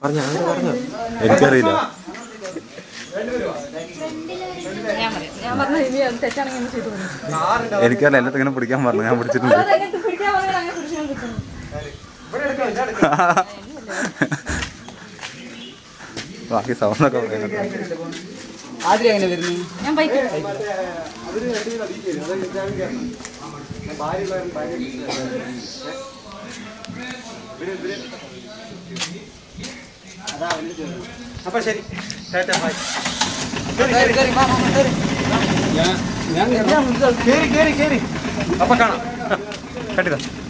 പറഞ്ഞോ അങ്ങനെ പറഞ്ഞോ എനിക്കറിയില്ല ഞാൻ പറയാം ഞാൻ പറഞ്ഞ ഇനി അത് തെറ്റാണെങ്കിൽ ഒന്ന് ചെയ്തു കൊടുക്കും എനിക്കറിയില്ല എല്ലാത്തും ഇങ്ങനെ പിടിക്കാൻ പറഞ്ഞു ഞാൻ പിടിച്ചിട്ടുണ്ട് അതെങ്ങനെ പിടിക്കാൻ പറഞ്ഞാൽ അങ്ങനെ പിടിച്ചാൽ കിട്ടുന്നു ബാക്കി സൗണ്ടൊക്കെ പറയുന്നുണ്ട് ആദ്യം എങ്ങനെ വരുന്നു ഞാൻ ബൈക്ക് അപ്പൊ ശരി ടാറ്റ ബൈ കേറി, കേറി, വാ, വാ, കേറി. കേറി കേറി കേറി അപ്പൊ കാണാം കട്ടിതാ